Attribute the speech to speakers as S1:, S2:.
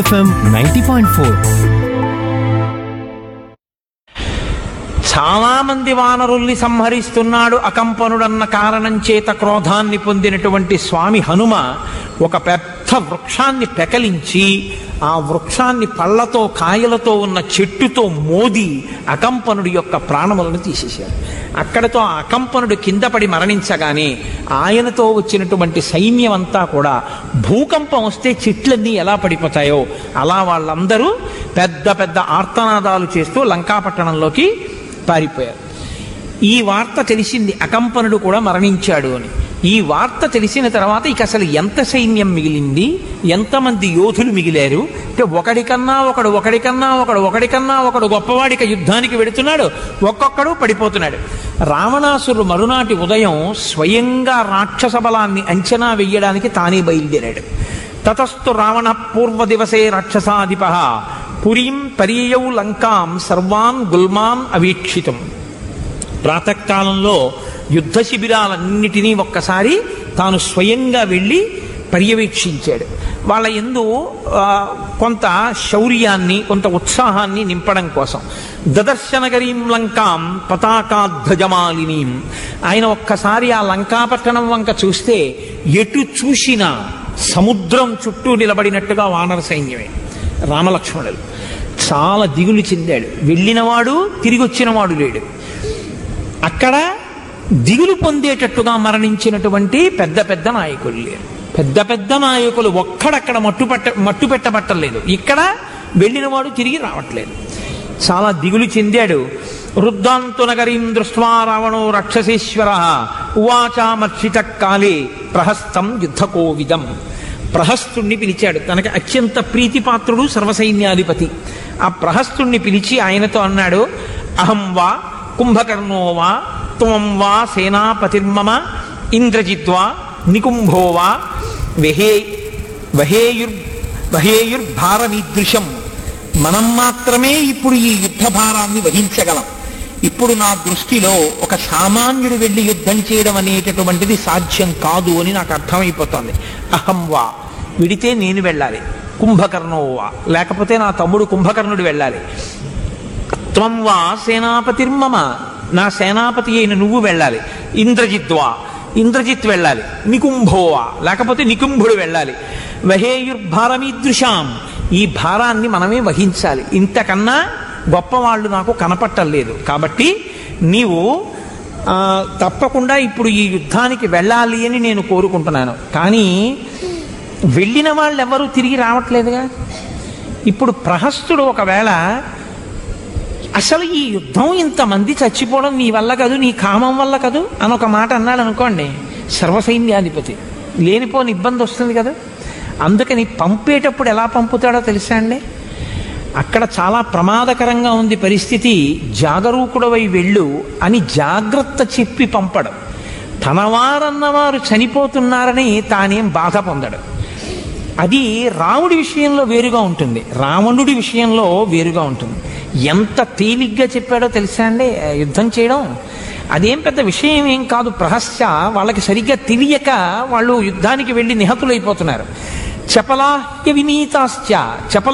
S1: FM ninety point four
S2: చాలా మంది వానరుల్ని సంహరిస్తున్నాడు అకంపనుడన్న కారణం చేత క్రోధాన్ని పొందినటువంటి స్వామి హనుమ ఒక పెద్ద వృక్షాన్ని పెకలించి ఆ వృక్షాన్ని పళ్ళతో కాయలతో ఉన్న చెట్టుతో మోది అకంపనుడి యొక్క ప్రాణములను తీసేశాడు అక్కడతో ఆ అకంపనుడు కింద పడి మరణించగానే ఆయనతో వచ్చినటువంటి సైన్యం అంతా కూడా భూకంపం వస్తే చెట్లన్నీ ఎలా పడిపోతాయో అలా వాళ్ళందరూ పెద్ద పెద్ద ఆర్తనాదాలు చేస్తూ లంకాపట్టణంలోకి పారిపోయారు ఈ వార్త తెలిసింది అకంపనుడు కూడా మరణించాడు అని ఈ వార్త తెలిసిన తర్వాత ఇక అసలు ఎంత సైన్యం మిగిలింది ఎంతమంది యోధులు మిగిలారు అంటే ఒకడికన్నా ఒకడు ఒకడికన్నా ఒకడు ఒకడికన్నా ఒకడు గొప్పవాడిక యుద్ధానికి వెడుతున్నాడు ఒక్కొక్కడు పడిపోతున్నాడు రావణాసురుడు మరునాటి ఉదయం స్వయంగా రాక్షస బలాన్ని అంచనా వెయ్యడానికి తానే బయలుదేరాడు తతస్థు రావణ పూర్వ దివసే రాక్షసాధిప పురీం పరియౌ లంకాం సర్వాన్ గుల్మాన్ అవీక్షితం ప్రాతకాలంలో యుద్ధ శిబిరాలన్నిటినీ ఒక్కసారి తాను స్వయంగా వెళ్ళి పర్యవేక్షించాడు వాళ్ళ ఎందు ఆ, కొంత శౌర్యాన్ని కొంత ఉత్సాహాన్ని నింపడం కోసం దదర్శనగరీం లంకాం పతాకాధ్వజమాలినీం ఆయన ఒక్కసారి ఆ లంకాపట్టణం వంక చూస్తే ఎటు చూసినా సముద్రం చుట్టూ నిలబడినట్టుగా వానర సైన్యమే రామలక్ష్మణులు చాలా దిగులు చెందాడు వెళ్ళినవాడు తిరిగి వచ్చినవాడు లేడు అక్కడ దిగులు పొందేటట్టుగా మరణించినటువంటి పెద్ద పెద్ద నాయకులు లేరు పెద్ద పెద్ద నాయకులు ఒక్కడక్కడ మట్టు పట్ట మట్టు పెట్టబట్టలేదు ఇక్కడ వెళ్ళినవాడు తిరిగి రావట్లేదు చాలా దిగులు చెందాడు వృద్ధాంతు నగరీం దృష్ట్వా రావణో రక్షసేశ్వర ఉవాచామర్షిత కాలే ప్రహస్తం యుద్ధకోవిదం ప్రహస్తుణ్ణి పిలిచాడు తనకి అత్యంత ప్రీతిపాత్రుడు సర్వసైన్యాధిపతి ఆ ప్రహస్తుణ్ణి పిలిచి ఆయనతో అన్నాడు అహం వా కుంభకర్ణో వా త్వం వా సేనాపతిర్మమ ఇంద్రజిద్వా నికుంభో వా వెహే వహేయుర్ వహేయుర్భారమీదృశం మనం మాత్రమే ఇప్పుడు ఈ యుద్ధ భారాన్ని వహించగలం ఇప్పుడు నా దృష్టిలో ఒక సామాన్యుడు వెళ్ళి యుద్ధం చేయడం అనేటటువంటిది సాధ్యం కాదు అని నాకు అర్థమైపోతుంది అహం వా విడితే నేను వెళ్ళాలి కుంభకర్ణో వా లేకపోతే నా తమ్ముడు కుంభకర్ణుడు వెళ్ళాలి త్వం వా సేనాపతిర్మమ నా సేనాపతి అయిన నువ్వు వెళ్ళాలి ఇంద్రజిత్వా ఇంద్రజిత్ వెళ్ళాలి నికుంభోవా లేకపోతే నికుంభుడు వెళ్ళాలి వహేయుర్భారమీదృశాం ఈ భారాన్ని మనమే వహించాలి ఇంతకన్నా గొప్పవాళ్ళు నాకు కనపట్టలేదు కాబట్టి నీవు ఆ, తప్పకుండా ఇప్పుడు ఈ యుద్ధానికి వెళ్ళాలి అని నేను కోరుకుంటున్నాను కానీ వెళ్ళిన వాళ్ళు ఎవరు తిరిగి రావట్లేదుగా ఇప్పుడు ప్రహస్తుడు ఒకవేళ అసలు ఈ యుద్ధం ఇంతమంది చచ్చిపోవడం నీ వల్ల కాదు నీ కామం వల్ల కాదు అని ఒక మాట అన్నాడు అనుకోండి సర్వసైన్యాధిపతి లేనిపోని ఇబ్బంది వస్తుంది కదా అందుకని పంపేటప్పుడు ఎలా పంపుతాడో తెలుసా అండి అక్కడ చాలా ప్రమాదకరంగా ఉంది పరిస్థితి జాగరూకుడవై వెళ్ళు అని జాగ్రత్త చెప్పి పంపడం తనవారన్నవారు చనిపోతున్నారని తానేం బాధ పొందడు అది రాముడి విషయంలో వేరుగా ఉంటుంది రావణుడి విషయంలో వేరుగా ఉంటుంది ఎంత తేలిగ్గా చెప్పాడో తెలుసా అండి యుద్ధం చేయడం అదేం పెద్ద విషయం ఏం కాదు ప్రహస్య వాళ్ళకి సరిగ్గా తెలియక వాళ్ళు యుద్ధానికి వెళ్ళి నిహతులైపోతున్నారు చపలాహ్య వినీతాశ్చ చపల